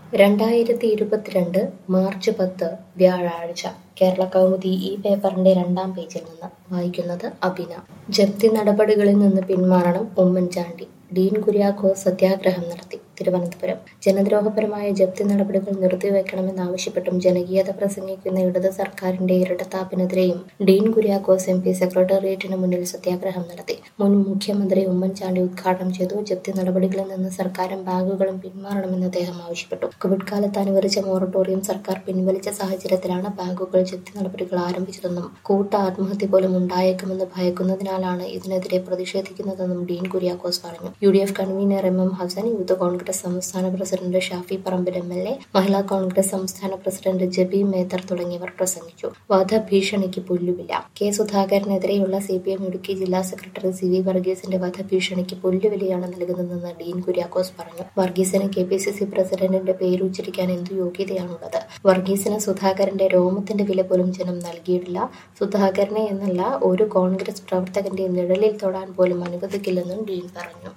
രണ്ടായിരത്തി ഇരുപത്തിരണ്ട് മാർച്ച് പത്ത് വ്യാഴാഴ്ച കേരള കൗമുദി ഈ പേപ്പറിന്റെ രണ്ടാം പേജിൽ നിന്ന് വായിക്കുന്നത് അഭിന ജപ്തി നടപടികളിൽ നിന്ന് പിന്മാറണം ഉമ്മൻചാണ്ടി ഡീൻ കുര്യാക്കോസ് സത്യാഗ്രഹം നടത്തി തിരുവനന്തപുരം ജനദ്രോഹപരമായ ജപ്തി നടപടികൾ നിർത്തിവെക്കണമെന്നാവശ്യപ്പെട്ടും ജനകീയത പ്രസംഗിക്കുന്ന ഇടത് സർക്കാരിന്റെ ഇരട്ടത്താപ്പിനെതിരെയും ഡീൻ കുര്യാക്കോസ് എം പി സെക്രട്ടേറിയറ്റിന് മുന്നിൽ സത്യാഗ്രഹം നടത്തി മുൻ മുഖ്യമന്ത്രി ഉമ്മൻചാണ്ടി ഉദ്ഘാടനം ചെയ്തു ജപ്തി നടപടികളിൽ നിന്ന് സർക്കാരും ബാങ്കുകളും പിന്മാറണമെന്ന് അദ്ദേഹം ആവശ്യപ്പെട്ടു കോവിഡ് കാലത്ത് അനുവദിച്ച മൊറട്ടോറിയം സർക്കാർ പിൻവലിച്ച സാഹചര്യത്തിലാണ് ബാങ്കുകൾ ജപ്തി നടപടികൾ ആരംഭിച്ചതെന്നും കൂട്ട ആത്മഹത്യ പോലും ഉണ്ടായേക്കുമെന്ന് ഭയക്കുന്നതിനാലാണ് ഇതിനെതിരെ പ്രതിഷേധിക്കുന്നതെന്നും ഡീൻ കുര്യാക്കോസ് പറഞ്ഞു U D F convener M M Hassan youth Congress സംസ്ഥാന president Shafi Parambil M L A Mahila Congress സംസ്ഥാന പ്രസിഡന്റ് ജബി മേത്തർ തുടങ്ങിയവർ പ്രസംഗിച്ചു വധഭീഷണിക്ക് പുല്ലുവില്ല കെ സുധാകരനെതിരെയുള്ള സി പി എം ഇടുക്കി ജില്ലാ സെക്രട്ടറി സി വി വർഗീസിന്റെ വധഭീഷണിക്ക് പുല്ലുവിലയാണ് നൽകുന്നതെന്ന് ഡീൻ കുര്യാക്കോസ് പറഞ്ഞു വർഗീസിന് കെ പി സി സി പ്രസിഡന്റിന്റെ പേരുച്ചരിക്കാൻ എന്തു യോഗ്യതയാണുള്ളത് വർഗീസിന് സുധാകരന്റെ രോമത്തിന്റെ വില പോലും ജനം നൽകിയിട്ടില്ല സുധാകരനെ എന്നല്ല ഒരു കോൺഗ്രസ് പ്രവർത്തകന്റെ നിഴലിൽ തൊടാൻ പോലും അനുവദിക്കില്ലെന്നും ഡീൻ പറഞ്ഞു